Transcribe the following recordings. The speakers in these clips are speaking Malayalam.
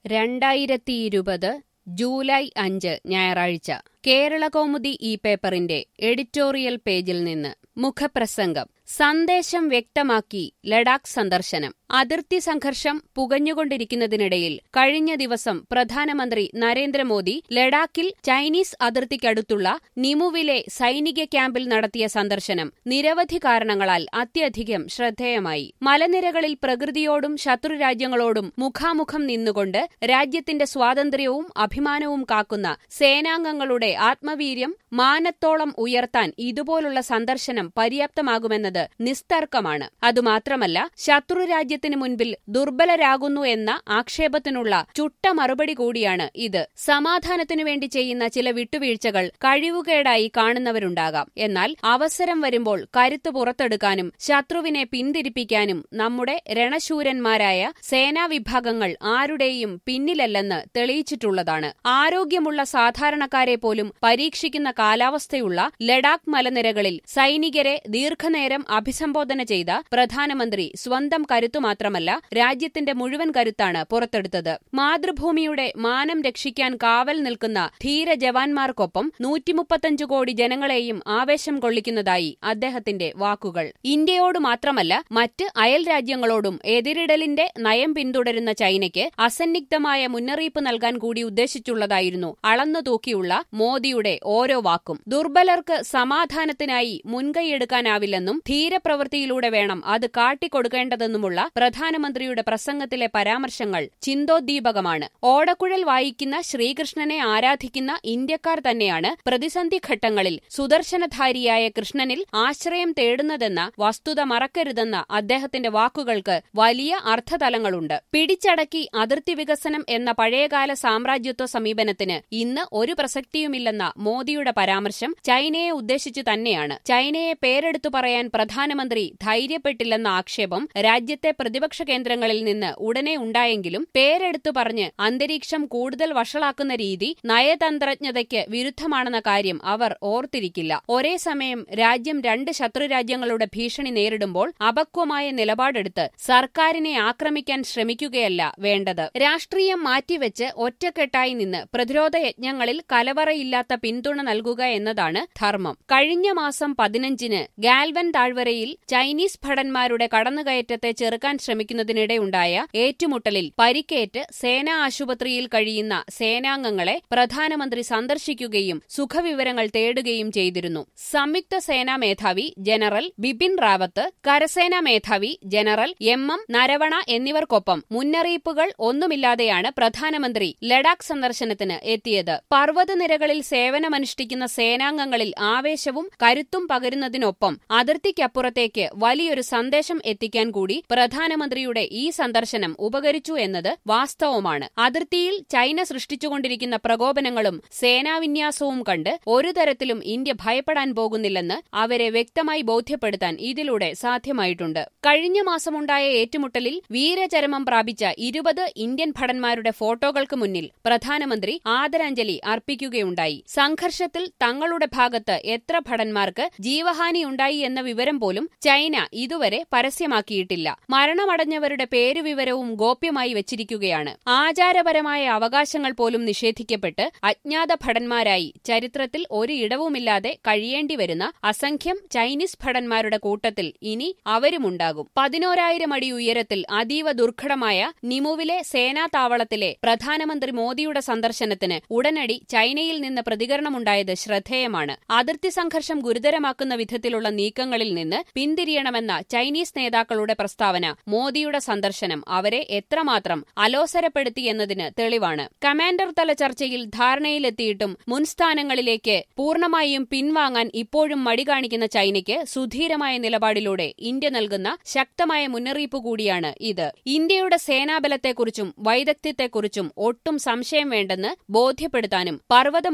രണ്ടായിരത്തിയിരുപത് ജൂലൈ അഞ്ച് ഞായറാഴ്ച കേരളകൗമുദി ഈ പേപ്പറിന്റെ എഡിറ്റോറിയൽ പേജിൽ നിന്ന് മുഖപ്രസംഗം സന്ദേശം വ്യക്തമാക്കി ലഡാക്ക് സന്ദർശനം അതിർത്തി സംഘർഷം പുകഞ്ഞുകൊണ്ടിരിക്കുന്നതിനിടയിൽ കഴിഞ്ഞ ദിവസം പ്രധാനമന്ത്രി നരേന്ദ്രമോദി ലഡാക്കിൽ ചൈനീസ് അതിർത്തിക്കടുത്തുള്ള നിമുവിലെ സൈനിക ക്യാമ്പിൽ നടത്തിയ സന്ദർശനം നിരവധി കാരണങ്ങളാൽ അത്യധികം ശ്രദ്ധേയമായി മലനിരകളിൽ പ്രകൃതിയോടും ശത്രുരാജ്യങ്ങളോടും മുഖാമുഖം നിന്നുകൊണ്ട് രാജ്യത്തിന്റെ സ്വാതന്ത്ര്യവും അഭിമാനവും കാക്കുന്ന സേനാംഗങ്ങളുടെ ആത്മവീര്യം മാനത്തോളം ഉയർത്താൻ ഇതുപോലുള്ള സന്ദർശനം പര്യാപ്തമാകുമെന്നത് നിസ്തർക്കമാണ് അതുമാത്രമല്ല ശത്രുരാജ്യത്തിന് മുൻപിൽ ദുർബലരാകുന്നു എന്ന ആക്ഷേപത്തിനുള്ള ചുട്ട മറുപടി കൂടിയാണ് ഇത് സമാധാനത്തിനു വേണ്ടി ചെയ്യുന്ന ചില വിട്ടുവീഴ്ചകൾ കഴിവുകേടായി കാണുന്നവരുണ്ടാകാം എന്നാൽ അവസരം വരുമ്പോൾ കരുത്ത് പുറത്തെടുക്കാനും ശത്രുവിനെ പിന്തിരിപ്പിക്കാനും നമ്മുടെ രണശൂരന്മാരായ സേനാവിഭാഗങ്ങൾ ആരുടെയും പിന്നിലല്ലെന്ന് തെളിയിച്ചിട്ടുള്ളതാണ് ആരോഗ്യമുള്ള സാധാരണക്കാരെ പോലും പരീക്ഷിക്കുന്ന കാലാവസ്ഥയുള്ള ലഡാക്ക് മലനിരകളിൽ സൈനികരെ ദീർഘനേരം അഭിസംബോധന ചെയ്ത പ്രധാനമന്ത്രി സ്വന്തം കരുത്തു മാത്രമല്ല രാജ്യത്തിന്റെ മുഴുവൻ കരുത്താണ് പുറത്തെടുത്തത് മാതൃഭൂമിയുടെ മാനം രക്ഷിക്കാൻ കാവൽ നിൽക്കുന്ന ധീര ജവാന്മാർക്കൊപ്പം നൂറ്റിമുപ്പത്തഞ്ചു കോടി ജനങ്ങളെയും ആവേശം കൊള്ളിക്കുന്നതായി അദ്ദേഹത്തിന്റെ വാക്കുകൾ ഇന്ത്യയോട് മാത്രമല്ല മറ്റ് അയൽ രാജ്യങ്ങളോടും എതിരിടലിന്റെ നയം പിന്തുടരുന്ന ചൈനയ്ക്ക് അസന്നിഗ്ധമായ മുന്നറിയിപ്പ് നൽകാൻ കൂടി ഉദ്ദേശിച്ചുള്ളതായിരുന്നു അളന്നു തൂക്കിയുള്ള മോദിയുടെ ഓരോ വാക്കും ദുർബലർക്ക് സമാധാനത്തിനായി മുൻകൈയെടുക്കാനാവില്ലെന്നും ധീരപ്രവൃത്തിയിലൂടെ വേണം അത് കാട്ടിക്കൊടുക്കേണ്ടതെന്നുമുള്ള പ്രധാനമന്ത്രിയുടെ പ്രസംഗത്തിലെ പരാമർശങ്ങൾ ചിന്തോദ്ദീപകമാണ് ഓടക്കുഴൽ വായിക്കുന്ന ശ്രീകൃഷ്ണനെ ആരാധിക്കുന്ന ഇന്ത്യക്കാർ തന്നെയാണ് പ്രതിസന്ധി ഘട്ടങ്ങളിൽ സുദർശനധാരിയായ കൃഷ്ണനിൽ ആശ്രയം തേടുന്നതെന്ന വസ്തുത മറക്കരുതെന്ന അദ്ദേഹത്തിന്റെ വാക്കുകൾക്ക് വലിയ അർത്ഥതലങ്ങളുണ്ട് പിടിച്ചടക്കി അതിർത്തി വികസനം എന്ന പഴയകാല സാമ്രാജ്യത്വ സമീപനത്തിന് ഇന്ന് ഒരു പ്രസക്തിയുമില്ലെന്ന മോദിയുടെ പരാമർശം ചൈനയെ ഉദ്ദേശിച്ചു തന്നെയാണ് ചൈനയെ പേരെടുത്തു പറയാൻ പ്രധാനമന്ത്രി ധൈര്യപ്പെട്ടില്ലെന്ന ആക്ഷേപം രാജ്യത്തെ പ്രതിപക്ഷ കേന്ദ്രങ്ങളിൽ നിന്ന് ഉടനെ ഉണ്ടായെങ്കിലും പേരെടുത്തു പറഞ്ഞ് അന്തരീക്ഷം കൂടുതൽ വഷളാക്കുന്ന രീതി നയതന്ത്രജ്ഞതയ്ക്ക് വിരുദ്ധമാണെന്ന കാര്യം അവർ ഓർത്തിരിക്കില്ല ഒരേ സമയം രാജ്യം രണ്ട് ശത്രുരാജ്യങ്ങളുടെ ഭീഷണി നേരിടുമ്പോൾ അപക്വമായ നിലപാടെടുത്ത് സർക്കാരിനെ ആക്രമിക്കാൻ ശ്രമിക്കുകയല്ല വേണ്ടത് രാഷ്ട്രീയം മാറ്റിവെച്ച് ഒറ്റക്കെട്ടായി നിന്ന് പ്രതിരോധ യജ്ഞങ്ങളിൽ കലവറയില്ലാത്ത പിന്തുണ നൽകുക എന്നതാണ് ധർമ്മം കഴിഞ്ഞ മാസം പതിനഞ്ചിന് ഗാൽവൻ താഴ്വരയിൽ ചൈനീസ് ഭടന്മാരുടെ കടന്നുകയറ്റത്തെ ചെറുക്കാൻ ശ്രമിക്കുന്നതിനിടെയുണ്ടായ ഏറ്റുമുട്ടലിൽ പരിക്കേറ്റ് സേനാ ആശുപത്രിയിൽ കഴിയുന്ന സേനാംഗങ്ങളെ പ്രധാനമന്ത്രി സന്ദർശിക്കുകയും സുഖവിവരങ്ങൾ തേടുകയും ചെയ്തിരുന്നു സംയുക്ത സേനാ മേധാവി ജനറൽ ബിപിൻ റാവത്ത് കരസേനാ മേധാവി ജനറൽ എം എം നരവണ എന്നിവർക്കൊപ്പം മുന്നറിയിപ്പുകൾ ഒന്നുമില്ലാതെയാണ് പ്രധാനമന്ത്രി ലഡാക്ക് സന്ദർശനത്തിന് എത്തിയത് പർവ്വതനിരകളിൽ സേവനമനുഷ്ഠിക്കുന്ന സേനാംഗങ്ങളിൽ ആവേശവും കരുത്തും പകരുന്നതിനൊപ്പം അതിർത്തിക്കപ്പുറത്തേക്ക് വലിയൊരു സന്ദേശം എത്തിക്കാൻ കൂടി പ്രധാനമന്ത്രിയുടെ ഈ സന്ദർശനം ഉപകരിച്ചു എന്നത് വാസ്തവമാണ് അതിർത്തിയിൽ ചൈന സൃഷ്ടിച്ചുകൊണ്ടിരിക്കുന്ന പ്രകോപനങ്ങളും സേനാവിന്യാസവും കണ്ട് ഒരു തരത്തിലും ഇന്ത്യ ഭയപ്പെടാൻ പോകുന്നില്ലെന്ന് അവരെ വ്യക്തമായി ബോധ്യപ്പെടുത്താൻ ഇതിലൂടെ സാധ്യമായിട്ടുണ്ട് കഴിഞ്ഞ മാസമുണ്ടായ ഏറ്റുമുട്ടലിൽ വീരചരമം പ്രാപിച്ച ഇരുപത് ഇന്ത്യൻ ഭടന്മാരുടെ ഫോട്ടോകൾക്ക് മുന്നിൽ പ്രധാനമന്ത്രി ആദരാഞ്ജലി അർപ്പിക്കുകയുണ്ടായി സംഘർഷത്തിൽ തങ്ങളുടെ ഭാഗത്ത് എത്ര ഭടന്മാർക്ക് ജീവഹാനിയുണ്ടായി എന്ന വിവരം പോലും ചൈന ഇതുവരെ പരസ്യമാക്കിയിട്ടില്ല മരണമടഞ്ഞവരുടെ പേരുവിവരവും ഗോപ്യമായി വെച്ചിരിക്കുകയാണ് ആചാരപരമായ അവകാശങ്ങൾ പോലും നിഷേധിക്കപ്പെട്ട് അജ്ഞാത ഭടന്മാരായി ചരിത്രത്തിൽ ഒരു ഇടവുമില്ലാതെ കഴിയേണ്ടി വരുന്ന അസംഖ്യം ചൈനീസ് ഭടന്മാരുടെ കൂട്ടത്തിൽ ഇനി അവരുമുണ്ടാകും പതിനോരായിരം അടി ഉയരത്തിൽ അതീവ ദുർഘടമായ നിമുവിലെ സേനാ താവളത്തിലെ പ്രധാനമന്ത്രി മോദിയുടെ സന്ദർശനത്തിന് ഉടനടി ചൈനയിൽ നിന്ന് പ്രതികരണമുണ്ടായത് ശ്രദ്ധേയമാണ് അതിർത്തി സംഘർഷം ഗുരുതരമാക്കുന്ന വിധത്തിലുള്ള നീക്കങ്ങളിൽ നിന്ന് പിന്തിരിയണമെന്ന ചൈനീസ് നേതാക്കളുടെ പ്രസ്താവന മോദിയുടെ സന്ദർശനം അവരെ എത്രമാത്രം അലോസരപ്പെടുത്തി എന്നതിന് തെളിവാണ് കമാൻഡർ തല ചർച്ചയിൽ ധാരണയിലെത്തിയിട്ടും മുൻസ്ഥാനങ്ങളിലേക്ക് പൂർണ്ണമായും പിൻവാങ്ങാൻ ഇപ്പോഴും മടി കാണിക്കുന്ന ചൈനയ്ക്ക് സുധീരമായ നിലപാടിലൂടെ ഇന്ത്യ നൽകുന്ന ശക്തമായ മുന്നറിയിപ്പ് കൂടിയാണ് ഇത് ഇന്ത്യയുടെ സേനാബലത്തെക്കുറിച്ചും വൈദഗ്ധ്യത്തെക്കുറിച്ചും ഒട്ടും സംശയം വേണ്ടെന്ന് ബോധ്യപ്പെടുത്താനും പർവ്വത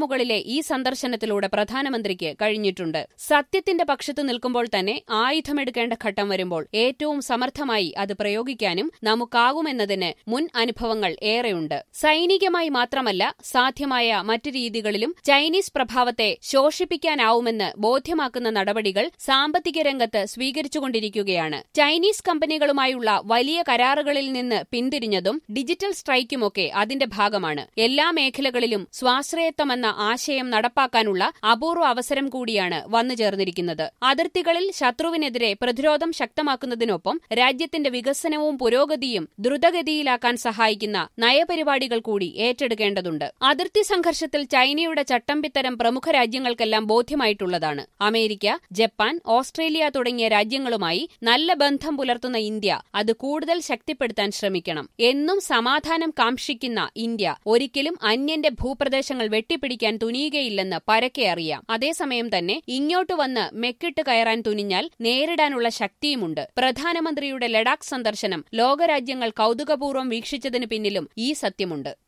മുകളിലെ ഈ സന്ദർശനത്തിലൂടെ പ്രധാനമന്ത്രിക്ക് കഴിഞ്ഞിട്ടുണ്ട് സത്യത്തിന്റെ പക്ഷത്ത് നിൽക്കുമ്പോൾ തന്നെ ആയുധമെടുക്കേണ്ട ഘട്ടം വരുമ്പോൾ ഏറ്റവും സമർത്ഥമായി അത് പ്രയോഗിക്കാനും നമുക്കാകുമെന്നതിന് മുൻ അനുഭവങ്ങൾ ഏറെയുണ്ട് സൈനികമായി മാത്രമല്ല സാധ്യമായ മറ്റു രീതികളിലും ചൈനീസ് പ്രഭാവത്തെ ശോഷിപ്പിക്കാനാവുമെന്ന് ബോധ്യമാക്കുന്ന നടപടികൾ സാമ്പത്തിക രംഗത്ത് സ്വീകരിച്ചുകൊണ്ടിരിക്കുകയാണ് ചൈനീസ് കമ്പനികളുമായുള്ള വലിയ കരാറുകളിൽ നിന്ന് പിന്തിരിഞ്ഞതും ഡിജിറ്റൽ സ്ട്രൈക്കുമൊക്കെ അതിന്റെ ഭാഗമാണ് എല്ലാ മേഖലകളിലും സ്വാശ്രയത്വമെന്ന ആശയം നടപ്പാക്കാനുള്ള അപൂർവ അവസരം കൂടിയാണ് വന്നു ചേർന്നിരിക്കുന്നത് അതിർത്തികളിൽ ശത്രുവിനെതിരെ പ്രതിരോധം ശക്തമാക്കുന്നതിനൊപ്പം രാജ്യത്തിന്റെ വികസനവും പുരോഗതിയും ദ്രുതഗതിയിലാക്കാൻ സഹായിക്കുന്ന നയപരിപാടികൾ കൂടി ഏറ്റെടുക്കേണ്ടതുണ്ട് അതിർത്തി സംഘർഷത്തിൽ ചൈനയുടെ ചട്ടമ്പിത്തരം പ്രമുഖ രാജ്യങ്ങൾക്കെല്ലാം ബോധ്യമായിട്ടുള്ളതാണ് അമേരിക്ക ജപ്പാൻ ഓസ്ട്രേലിയ തുടങ്ങിയ രാജ്യങ്ങളുമായി നല്ല ബന്ധം പുലർത്തുന്ന ഇന്ത്യ അത് കൂടുതൽ ശക്തിപ്പെടുത്താൻ ശ്രമിക്കണം എന്നും സമാധാനം കാക്ഷിക്കുന്ന ഇന്ത്യ ഒരിക്കലും അന്യന്റെ ഭൂപ്രദേശങ്ങൾ വെട്ടിപ്പിടിക്കാൻ തുനിയുകയില്ലെന്ന് പരക്കെ അറിയാം അതേസമയം തന്നെ ഇങ്ങോട്ട് വന്ന് മെക്കിട്ട് കയറാൻ തുനിഞ്ഞാൽ നേരിടാനുള്ള ശക്തിയുമുണ്ട് പ്രധാനമന്ത്രിയുടെ ലഡാക്ക് സന്ദർശനം ലോകരാജ്യങ്ങൾ കൌതുകപൂർവ്വം വീക്ഷിച്ചതിനു പിന്നിലും ഈ സത്യമുണ്ട്